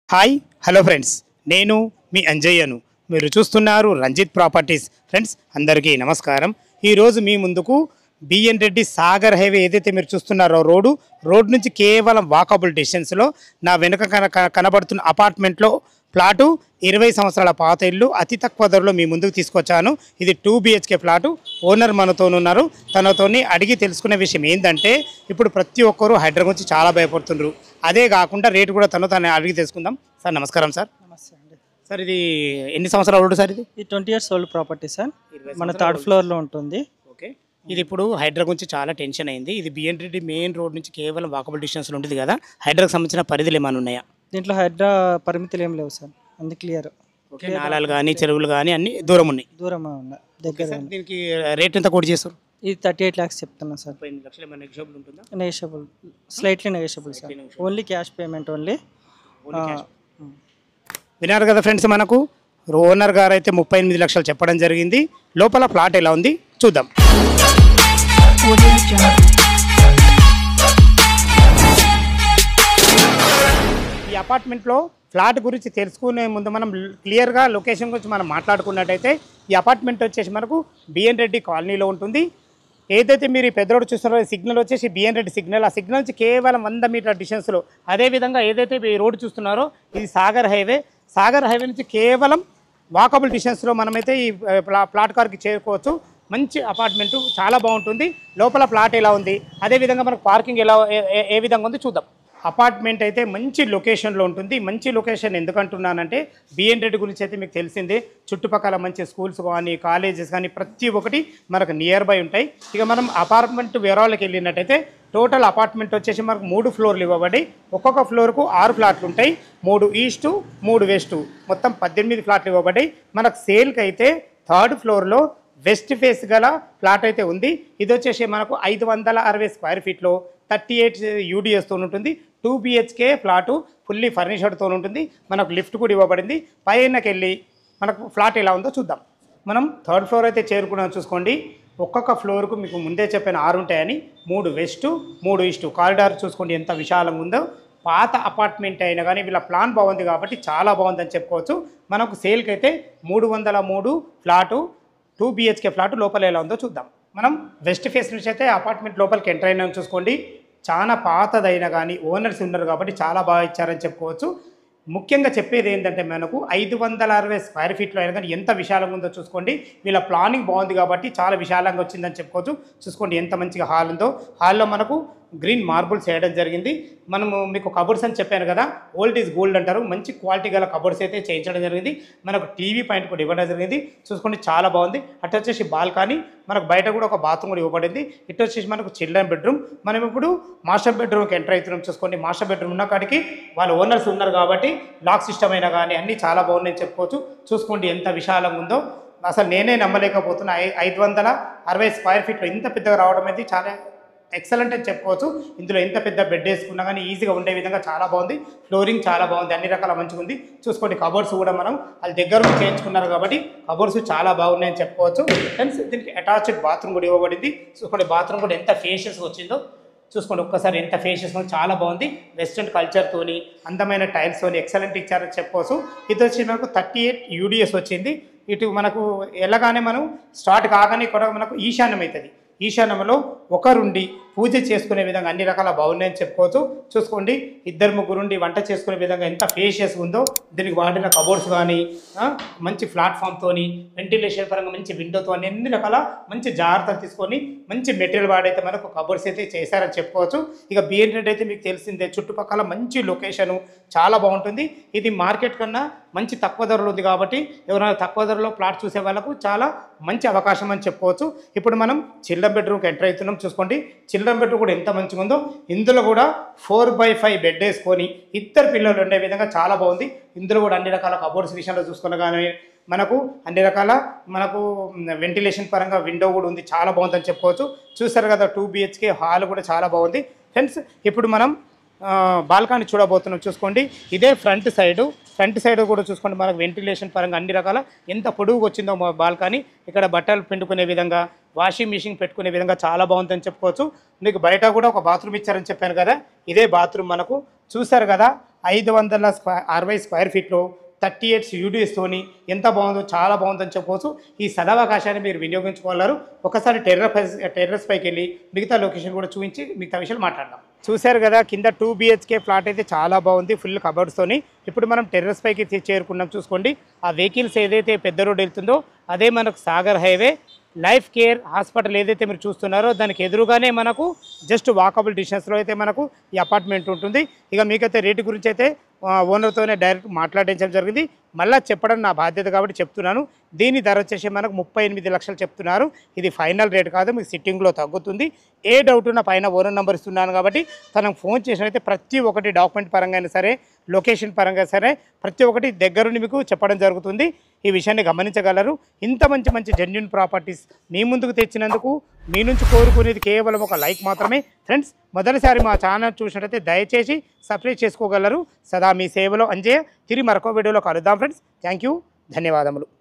hi hello friends నేను మీ అంజయ్యను మీరు చూస్తున్నారు రంజిత్ ప్రాపర్టీస్ ఫ్రెండ్స్ అందరికీ నమస్కారం ఈరోజు మీ ముందుకు బిఎన్ రెడ్డి సాగర్ హైవే ఏదైతే మీరు చూస్తున్నారో రోడ్డు రోడ్ నుంచి కేవలం వాకబుల్ డిస్టెన్స్లో నా వెనుక కన- కన- కనబడుతున్న అపార్ట్మెంట్లో ప్లాటు ఇరవై సంవత్సరాల పాత ఇల్లు అతి తక్కువ ధరలో మీ ముందుకు తీసుకొచ్చాను ఇది టూ బిహెచ్కే ప్లాటు ఓనర్ మనతో ఉన్నారు తనతోని అడిగి తెలుసుకునే విషయం ఏంటంటే ఇప్పుడు ప్రతి ఒక్కరూ హైదరాబాద్ గురించి చాలా భయపడుతున్నారు అదే కాకుండా రేటు కూడా తను తను అడిగి తెలుసుకుందాం సార్ నమస్కారం సార్ నమస్తే అండి సార్ ఇది ఎన్ని సంవత్సరాల రోడ్డు సార్ ఇది ఇది twenty years old property sir ఇరవై మన థర్డ్ ఫ్లోర్లో ఉంటుంది ఓకే ఇది ఇప్పుడు హైడ్రా గురించి చాలా టెన్షన్ అయింది ఇది బిఎన్ రెడ్డి మెయిన్ రోడ్ నుంచి కేవలం వాకబుల్ డిస్టెన్స్లో ఉంటుంది కదా హైడ్రాకి సంబంధించిన పరిధులు ఏమైనా ఉన్నాయా దీంట్లో హైడ్రా పరిమితులు ఏం లేవు సార్ అన్ని క్లియర్ ఓకే నాలాలు కానీ చెరువులు కానీ అన్ని దూరం ఉన్నాయి దూరం ఉన్నాయి దగ్గర సార్ దీనికి రేట్ ఎంత కోట్ చేస్తారు ఇది థర్టీ ఎయిట్ ల్యాక్స్ చెప్తున్నా సార్ ముప్పై ఎనిమిది లక్షలు ఏమైనా నెగ్షియబుల్ ఉంటుందా negotiable slightly negotiable sir only cash payment only విన్నారు కదా ఫ్రెండ్స్ మనకు ఓనర్ గారు అయితే ముప్పై ఎనిమిది లక్షలు చెప్పడం జరిగింది లోపల ప్లాట్ ఎలా ఉంది చూద్దాం ఈ అపార్ట్మెంట్లో ఫ్లాట్ గురించి తెలుసుకునే ముందు మనం క్లియర్గా లొకేషన్ గురించి మనం మాట్లాడుకున్నట్టయితే ఈ అపార్ట్మెంట్ వచ్చేసి మనకు బిఎన్ రెడ్డి కాలనీలో ఉంటుంది ఏదైతే మీరు ఈ పెద్ద రోడ్ చూస్తున్నారో సిగ్నల్ వచ్చేసి బిఎన్ రెడ్డి సిగ్నల్ ఆ సిగ్నల్ నుంచి కేవలం వంద మీటర్ డిస్టెన్స్లో అదేవిధంగా ఏదైతే ఈ రోడ్ చూస్తున్నారో ఇది సాగర్ హైవే సాగర్ హైవే నుంచి కేవలం వాకబుల్ డిస్టెన్స్లో మనమైతే ఈ ఆ, ప్లా ప్లాట్ కార్కి చేరుకోవచ్చు మంచి అపార్ట్మెంటు చాలా బాగుంటుంది లోపల ప్లాట్ ఎలా ఉంది అదేవిధంగా మనకు పార్కింగ్ ఎలా ఏ- ఏ- ఏ విధంగా ఉంది చూద్దాం అపార్ట్మెంట్ అయితే మంచి లొకేషన్లో ఉంటుంది మంచి లొకేషన్ ఎందుకంటున్నానంటే బిఎన్ రెడ్డి గురించి అయితే మీకు తెలిసిందే చుట్టుపక్కల మంచి స్కూల్స్ కానీ కాలేజెస్ కానీ ప్రతి ఒక్కటి మనకు నియర్ బై ఉంటాయి ఇక మనం అపార్ట్మెంట్ వివరాలకు వెళ్ళినట్టయితే టోటల్ అపార్ట్మెంట్ వచ్చేసి మనకు మూడు ఫ్లోర్లు ఇవ్వబడి ఒక్కొక్క ఫ్లోర్కు ఆరు ఫ్లాట్లు ఉంటాయి మూడు ఈస్టు మూడు వెస్టు మొత్తం పద్దెనిమిది ఫ్లాట్లు ఇవ్వబడ్డాయి మనకు సేల్కి అయితే థర్డ్ ఫ్లోర్లో వెస్ట్ ఫేస్ గల ఫ్లాట్ అయితే ఉంది ఇది వచ్చేసి మనకు ఐదు వందల అరవై స్క్వేర్ ఫీట్లో థర్టీ ఎయిట్ యూడిఎస్తో ఉంటుంది టూ బిహెచ్కే ఫ్లాటు ఫుల్లీ ఫర్నిచర్డ్తో ఉంటుంది మనకు లిఫ్ట్ కూడా ఇవ్వబడింది పైనకి వెళ్ళి మనకు ఫ్లాట్ ఎలా ఉందో చూద్దాం మనం థర్డ్ ఫ్లోర్ అయితే చేరుకున్నాం చూసుకోండి ఒక్కొక్క ఫ్లోర్కు మీకు ముందే చెప్పిన ఆరు ఉంటాయని మూడు వెస్ట్ మూడు ఈస్టు కారిడార్ చూసుకోండి ఎంత విశాలంగా ఉందో పాత అపార్ట్మెంట్ అయినా కానీ వీళ్ళ ప్లాన్ బాగుంది కాబట్టి చాలా బాగుందని చెప్పుకోవచ్చు మనకు సేల్కి అయితే మూడు వందల మూడు ఫ్లాటు టూ బిహెచ్కే ఫ్లాట్ లోపల ఎలా ఉందో చూద్దాం మనం వెస్ట్ ఫేస్ నుంచి అయితే అపార్ట్మెంట్ లోపలికి ఎంటర్ అయినా చూసుకోండి చాలా పాతదైనా కానీ ఓనర్స్ ఉన్నారు కాబట్టి చాలా బాగా ఇచ్చారని చెప్పుకోవచ్చు ముఖ్యంగా చెప్పేది ఏంటంటే మనకు ఐదు వందల అరవై స్క్వేర్ ఫీట్లో అయినా కానీ ఎంత విశాలంగా ఉందో చూసుకోండి వీళ్ళ ప్లానింగ్ బాగుంది కాబట్టి చాలా విశాలంగా వచ్చిందని చెప్పుకోవచ్చు చూసుకోండి ఎంత మంచిగా హాల్ ఉందో హాల్లో మనకు గ్రీన్ మార్బుల్స్ వేయడం జరిగింది మనము మీకు కబోర్డ్స్ అని చెప్పాను కదా ఓల్డ్ ఈజ్ గోల్డ్ అంటారు మంచి క్వాలిటీ గల కబోర్డ్స్ అయితే చేయించడం జరిగింది మనకు టీవీ పాయింట్ కూడా ఇవ్వడం జరిగింది చూసుకోండి చాలా బాగుంది అటు వచ్చేసి బాల్కనీ మనకు బయట కూడా ఒక బాత్రూమ్ కూడా ఇవ్వబడింది ఇటు వచ్చేసి మనకు చిల్డ్రన్ బెడ్రూమ్ మనం ఇప్పుడు మాస్టర్ బెడ్రూమ్కి ఎంటర్ అవుతున్నాం చూసుకోండి మాస్టర్ బెడ్రూమ్ ఉన్న కాడికి వాళ్ళ ఓనర్స్ ఉన్నారు కాబట్టి లాక్ సిస్టమ్ అయినా కానీ అన్నీ చాలా బాగున్నాయని చెప్పుకోవచ్చు చూసుకోండి ఎంత విశాలంగా ఉందో అసలు నేనే నమ్మలేకపోతున్నా ఐ- ఐదు వందల అరవై స్క్వేర్ ఫీట్లో ఇంత పెద్దగా రావడం అయితే చాలా ఎక్సలెంట్ అని చెప్పుకోవచ్చు ఇందులో ఎంత పెద్ద బెడ్ వేసుకున్నా కానీ ఈజీగా ఉండే విధంగా చాలా బాగుంది ఫ్లోరింగ్ చాలా బాగుంది అన్ని రకాల మంచిగా ఉంది చూసుకోండి కబోర్డ్స్ కూడా మనం వాళ్ళ దగ్గర నుంచి చేయించుకున్నారు కాబట్టి కబోర్డ్స్ చాలా బాగున్నాయని చెప్పుకోవచ్చు ఫ్రెండ్స్ దీనికి అటాచ్డ్ బాత్రూమ్ కూడా ఇవ్వబడింది చూసుకోండి బాత్రూమ్ కూడా ఎంత ఫేషియస్ వచ్చిందో చూసుకోండి ఒక్కసారి ఎంత ఫేషియస్ చాలా బాగుంది వెస్ట్రన్ కల్చర్తోని అందమైన టైల్స్తోని ఎక్సలెంట్ ఇచ్చారని చెప్పుకోవచ్చు ఇది వచ్చి మనకు థర్టీ ఎయిట్ యూడిఎస్ వచ్చింది ఇటు మనకు ఎలాగానే మనం స్టార్ట్ కాగానే కూడా మనకు ఈశాన్యం అవుతుంది ఈశాన్యంలో ఒకరుండి పూజ చేసుకునే విధంగా అన్ని రకాల బాగున్నాయని చెప్పుకోవచ్చు చూసుకోండి ఇద్దరు ముగ్గురుండి వంట చేసుకునే విధంగా ఎంత ఫేషియస్ ఉందో దీనికి వాడిన కబోర్డ్స్ కానీ ఆ, మంచి ప్లాట్ఫామ్తోని వెంటిలేషన్ పరంగా మంచి విండోతో అన్ని రకాల మంచి జాగ్రత్తలు తీసుకొని మంచి మెటీరియల్ వాడైతే మనకు కబోర్డ్స్ అయితే చేశారని చెప్పుకోవచ్చు ఇక బిఎన్ రెడ్ అయితే మీకు తెలిసిందే చుట్టుపక్కల మంచి లొకేషను చాలా బాగుంటుంది ఇది మార్కెట్ కన్నా మంచి తక్కువ ధరలో ఉంది కాబట్టి ఎవరైనా తక్కువ ధరలో ప్లాట్ చూసే వాళ్ళకు చాలా మంచి అవకాశం అని చెప్పుకోవచ్చు ఇప్పుడు మనం చిల్డ్రన్ బెడ్రూమ్కి ఎంటర్ అవుతున్నాం చూసుకోండి చిల్డ్రన్ బెడ్రూమ్ కూడా ఎంత మంచిగా ఉందో ఇందులో కూడా ఫోర్ బై ఫైవ్ బెడ్ వేసుకొని ఇద్దరు పిల్లలు ఉండే విధంగా చాలా బాగుంది ఇందులో కూడా అన్ని రకాల కబోర్డ్స్ విషయంలో చూసుకున్న కానీ మనకు అన్ని రకాల మనకు వెంటిలేషన్ పరంగా విండో కూడా ఉంది చాలా బాగుందని చెప్పుకోవచ్చు చూస్తారు కదా టూ బిహెచ్కే హాల్ కూడా చాలా బాగుంది ఫ్రెండ్స్ ఇప్పుడు మనం బాల్కనీ చూడబోతున్నాం చూసుకోండి ఇదే ఫ్రంట్ సైడ్ ఫ్రంట్ సైడ్ కూడా చూసుకోండి మనకు వెంటిలేషన్ పరంగా అన్ని రకాల ఎంత పొడుగు వచ్చిందో మా బాల్కనీ ఇక్కడ బట్టలు పిండుకునే విధంగా వాషింగ్ మిషన్ పెట్టుకునే విధంగా చాలా బాగుందని చెప్పుకోవచ్చు మీకు బయట కూడా ఒక బాత్రూమ్ ఇచ్చారని చెప్పాను కదా ఇదే బాత్రూమ్ మనకు చూసారు కదా ఐదు వందల స్క్వై అరవై స్క్వేర్ ఫీట్లో థర్టీ ఎయిట్స్ యూడిఎస్తోని ఎంత బాగుందో చాలా బాగుందని చెప్పవచ్చు ఈ సదవకాశాన్ని మీరు వినియోగించుకోగలరు ఒకసారి టెర్రస్ టెర్రస్ పైకి వెళ్ళి మిగతా లొకేషన్ కూడా చూపించి మిగతా విషయాలు మాట్లాడదాం చూశారు కదా కింద టూ బిహెచ్కే ఫ్లాట్ అయితే చాలా బాగుంది ఫుల్ కబర్డ్స్తోని ఇప్పుడు మనం టెర్రస్ పైకి చే- చేరుకున్నాం చూసుకోండి ఆ వెహికల్స్ ఏదైతే పెద్ద రోడ్ వెళ్తుందో అదే మనకు Sagar highway life care hospital ఏదైతే మీరు చూస్తున్నారో దానికి ఎదురుగానే మనకు జస్ట్ వాకబుల్ డిస్టెన్స్లో అయితే మనకు ఈ అపార్ట్మెంట్ ఉంటుంది ఇక మీకైతే రేటు గురించి అయితే ఓనర్తోనే డైరెక్ట్ మాట్లాడించడం జరిగింది మళ్ళీ చెప్పడం నా బాధ్యత కాబట్టి చెప్తున్నాను దీని ధర వచ్చేసి మనకు ముప్పై ఎనిమిది లక్షలు చెప్తున్నారు ఇది ఫైనల్ రేట్ కాదు మీకు సిట్టింగ్లో తగ్గుతుంది ఏ డౌట్ ఉన్నా పైన ఓనర్ నెంబర్ ఇస్తున్నాను కాబట్టి తనకు ఫోన్ చేసినైతే ప్రతి ఒక్కటి డాక్యుమెంట్ పరంగా అయినా సరే లొకేషన్ పరంగా సరే ప్రతి ఒక్కటి దగ్గరుండి మీకు చెప్పడం జరుగుతుంది ఈ విషయాన్ని గమనించగలరు ఇంత మంచి మంచి జెన్యున్ ప్రాపర్టీస్ మీ ముందుకు తెచ్చినందుకు మీ నుంచి కోరుకునేది కేవలం ఒక లైక్ మాత్రమే ఫ్రెండ్స్ మొదటిసారి మా ఛానల్ చూసినట్టయితే దయచేసి సబ్స్క్రైబ్ చేసుకోగలరు సదా మీ సేవలో అంజయ్య తిరిగి మరొక వీడియోలో కలుద్దాం ఫ్రెండ్స్ థ్యాంక్ యూ ధన్యవాదములు